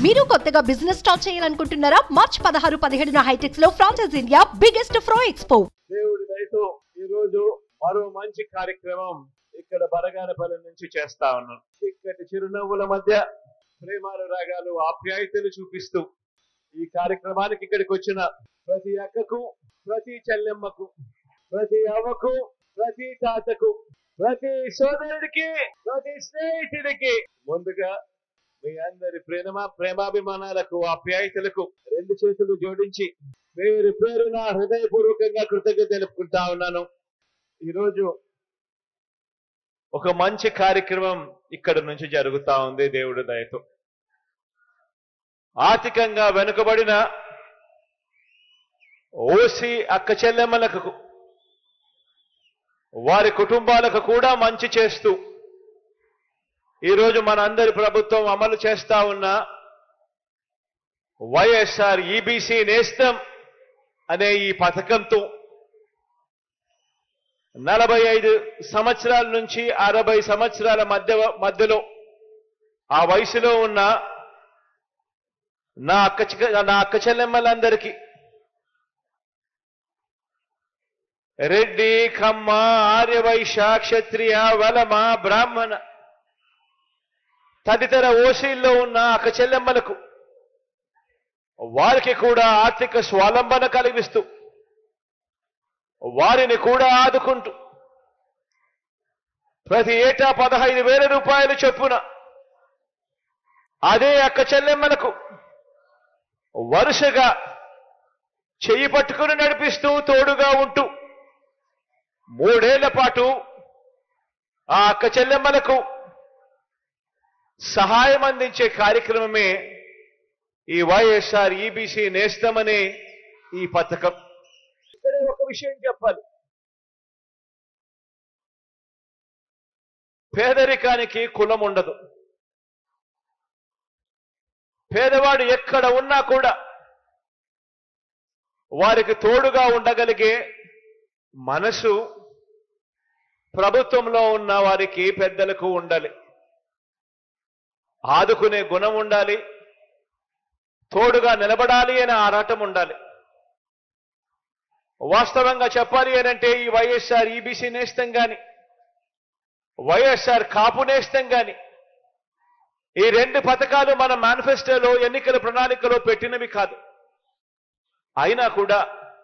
మీరు కొత్తగా business start చేయాలనుకుంటున్నారా మార్చ్ పదహారు పదిహేడున హైటెక్స్ లో ఫ్రాన్సెస్ ఇండియా బిగ్గెస్ట్ ఫ్రో ఎక్స్పో దేవుడి దయతో ఈ రోజు మరో మంచి కార్యక్రమం ఇక్కడ బరగానపల్లి నుంచి చేస్తా ఉన్నాం ఇక్కడి చిరునవ్వుల మధ్య ప్రేమాలు రాగాలు ఆప్యాయతలు చూపిస్తూ ఈ కార్యక్రమానికి ఇక్కడికి వచ్చిన ప్రతి అక్కకు ప్రతి చెల్లెమ్మకు ప్రతి అవ్వకు ప్రతి తాతకు ప్రతి సోదరుడికి ప్రతి స్నేహితుడికి ముందుగా మీ అందరి ప్రేమ ప్రేమాభిమానాలకు ఆప్యాయతలకు రెండు చేతులు జోడించి పేరు పేరు నా హృదయపూర్వకంగా కృతజ్ఞత తెలుపుకుంటా ఉన్నాను ఈరోజు ఒక మంచి కార్యక్రమం ఇక్కడ నుంచి జరుగుతా ఉంది దేవుడి దయతో ఆర్థికంగా వెనుకబడిన ఓసి అక్క చెల్లెమ్మలకు వారి కుటుంబాలకు కూడా మంచి చేస్తూ ఈరోజు మనందరి ప్రభుత్వం అమలు చేస్తా ఉన్న వైఎస్ఆర్ ఈబీసీ నేస్తం అనే ఈ పథకంతో నలభై ఐదు సంవత్సరాల నుంచి అరవై సంవత్సరాల మధ్య మధ్యలో ఆ వయసులో ఉన్న నా అక్క చె- నా అక్క చెల్లెమ్మలందరికీ రెడ్డి కమ్మ ఆర్యవైశ్య క్షత్రియ వలమ బ్రాహ్మణ తదితర ఓసీల్లో ఉన్న అక్క చెల్లెమ్మలకు వారికి కూడా ఆర్థిక స్వాలంబన కలిగిస్తూ వారిని కూడా ఆదుకుంటూ ప్రతి ఏటా పదహైదు వేల రూపాయలు చొప్పున అదే అక్క చెల్లెమ్మలకు వరుసగా చెయ్యి పట్టుకుని నడిపిస్తూ తోడుగా ఉంటూ మూడేళ్ల పాటు ఆ అక్క చెల్లెమ్మలకు సహాయం అందించే కార్యక్రమమే ఈ వైఎస్ఆర్ ఈబీసీ నేస్తమనే ఈ పథకం ఇక్కడే ఒక విషయం చెప్పాలి పేదరికానికి కులం ఉండదు పేదవాడు ఎక్కడ ఉన్నా కూడా వారికి తోడుగా ఉండగలిగే మనసు ప్రభుత్వంలో ఉన్న వారికి పెద్దలకు ఉండాలి ఆదుకునే గుణం ఉండాలి తోడుగా నిలబడాలి అనే ఆరాటం ఉండాలి వాస్తవంగా చెప్పాలి అనంటే ఈ వైఎస్ఆర్ ఈబీసీ నేస్తం గాని వైఎస్ఆర్ కాపు నేస్తం గాని ఈ రెండు పథకాలు మన మేనిఫెస్టోలో ఎన్నికల ప్రణాళికలో పెట్టినవి కాదు అయినా కూడా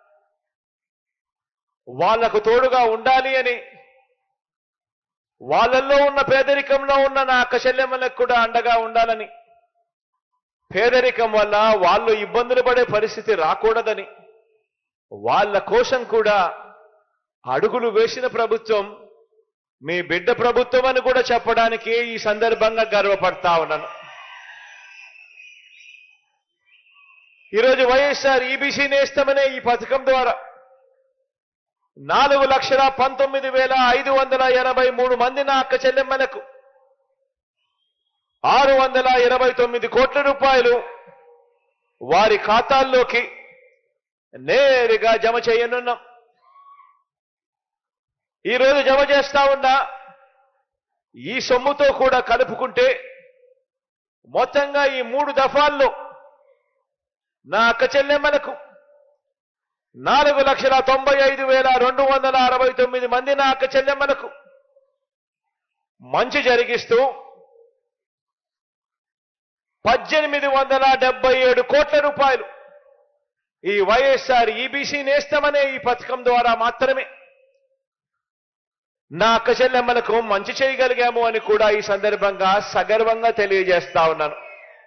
వాళ్లకు తోడుగా ఉండాలి అని వాళ్ళల్లో ఉన్న పేదరికంలో ఉన్న నా అక్క చెల్లెమ్మలకు కూడా అండగా ఉండాలని పేదరికం వల్ల వాళ్ళు ఇబ్బందులు పడే పరిస్థితి రాకూడదని వాళ్ళ కోసం కూడా అడుగులు వేసిన ప్రభుత్వం మీ బిడ్డ ప్రభుత్వం అని కూడా చెప్పడానికి ఈ సందర్భంగా గర్వపడతా ఉన్నాను ఈరోజు వైఎస్ఆర్ ఈబీసీ నేస్తమనే ఈ పథకం ద్వారా నాలుగు లక్షల పంతొమ్మిది వేల ఐదు వందల ఎనభై మూడు మంది నా అక్క చెల్లెమ్మలకు ఆరు వందల ఇరవై తొమ్మిది కోట్ల రూపాయలు వారి ఖాతాల్లోకి నేరుగా జమ చేయనున్నాం ఈరోజు జమ చేస్తా ఉన్న ఈ సొమ్ముతో కూడా కలుపుకుంటే మొత్తంగా ఈ మూడు దఫాల్లో నా అక్క చెల్లెమ్మలకు నాలుగు లక్షల తొంభై ఐదు వేల రెండు వందల అరవై తొమ్మిది మంది నా అక్క చెల్లెమ్మలకు మంచి జరిగిస్తూ పద్దెనిమిది వందల డెబ్బై ఏడు కోట్ల రూపాయలు ఈ వైఎస్ఆర్ ఈబీసీ నేస్తమనే ఈ పథకం ద్వారా మాత్రమే నా అక్క చెల్లెమ్మలకు మంచి చేయగలిగాము అని కూడా ఈ సందర్భంగా సగర్వంగా తెలియజేస్తా ఉన్నాను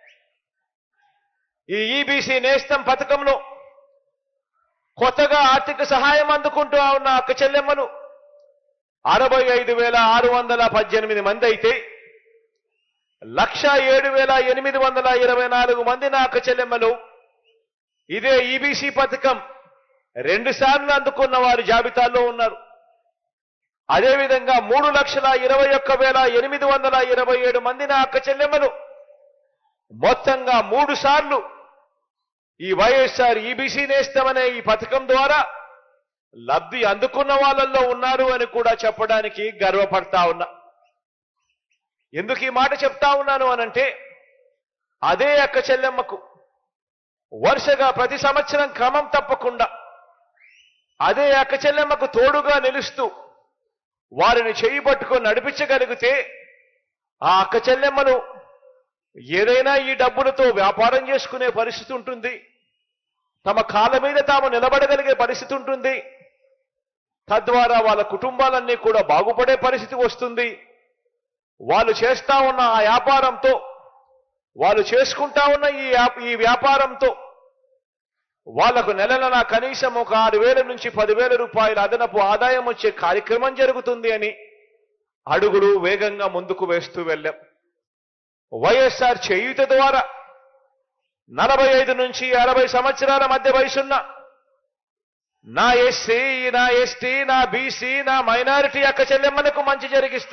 ఈ ఈబీసీ నేస్తం పథకంలో కొత్తగా ఆర్థిక సహాయం అందుకుంటూ ఉన్న అక్క చెల్లెమ్మలు అరవై ఐదు వేల ఆరు వందల పద్దెనిమిది మంది అయితే లక్ష ఏడు వేల ఎనిమిది వందల ఇరవై నాలుగు మంది నా అక్క చెల్లెమ్మలు ఇదే ఈబీసీ పథకం రెండు సార్లు అందుకున్న వారి జాబితాలో ఉన్నారు అదేవిధంగా మూడు లక్షల ఇరవై ఒక్క వేల ఎనిమిది వందల ఇరవై ఏడు మంది నా అక్క చెల్లెమ్మలు మొత్తంగా మూడు సార్లు ఈ వైఎస్ఆర్ ఈబీసీ నేస్తమనే ఈ పథకం ద్వారా లబ్ధి అందుకున్న వాళ్ళల్లో ఉన్నారు అని కూడా చెప్పడానికి గర్వపడతా ఉన్నా ఎందుకు ఈ మాట చెప్తా ఉన్నాను అనంటే అదే అక్క చెల్లెమ్మకు వరుసగా ప్రతి సంవత్సరం క్రమం తప్పకుండా అదే అక్క చెల్లెమ్మకు తోడుగా నిలుస్తూ వారిని చేయి పట్టుకొని నడిపించగలిగితే ఆ అక్క చెల్లెమ్మను ఏదైనా ఈ డబ్బులతో వ్యాపారం చేసుకునే పరిస్థితి ఉంటుంది తమ కాళ్ళ మీద తాము నిలబడగలిగే పరిస్థితి ఉంటుంది తద్వారా వాళ్ళ కుటుంబాలన్నీ కూడా బాగుపడే పరిస్థితి వస్తుంది వాళ్ళు చేస్తా ఉన్న ఆ వ్యాపారంతో వాళ్ళు చేసుకుంటా ఉన్న ఈ వ్యాప- ఈ వ్యాపారంతో వాళ్లకు నెల నెల కనీసం ఒక ఆరు వేల నుంచి పదివేల రూపాయల అదనపు ఆదాయం వచ్చే కార్యక్రమం జరుగుతుంది అని అడుగులు వేగంగా ముందుకు వేస్తూ వెళ్ళాం వైఎస్ఆర్ చేయుత ద్వారా నలభై ఐదు నుంచి అరవై సంవత్సరాల మధ్య వయసున్న నా ఎస్సీ నా ఎస్టీ నా బీసీ నా మైనారిటీ అక్క చెల్లెమ్మలకు మంచి జరిగిస్తూ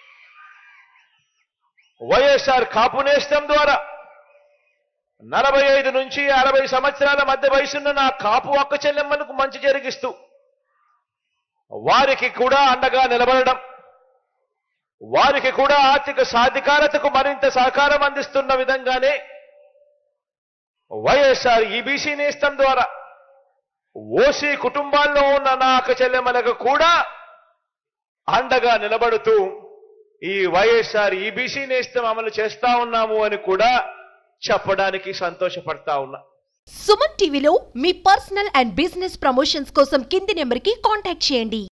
వైఎస్ఆర్ కాపు నేస్తం ద్వారా నలభై ఐదు నుంచి అరవై సంవత్సరాల మధ్య వయసున్న నా కాపు అక్క చెల్లెమ్మలకు మంచి జరిగిస్తూ వారికి కూడా అండగా నిలబడడం వారికి కూడా ఆర్థిక సాధికారతకు మరింత సహకారం అందిస్తున్న విధంగానే వైఎస్ఆర్ ఈబీసీ నేస్తం ద్వారా ఓసీ కుటుంబాల్లో ఉన్న నా అక్క చెల్లెమ్మలకు కూడా అండగా నిలబడుతూ ఈ వైఎస్ఆర్ ఈబీసీ నేస్తం అమలు చేస్తా ఉన్నాము అని కూడా చెప్పడానికి సంతోషపడతా ఉన్నా సుమన్ టీవీలో మీ పర్సనల్ అండ్ బిజినెస్ ప్రమోషన్స్ కోసం కింది నెంబర్కి కాంటాక్ట్ చేయండి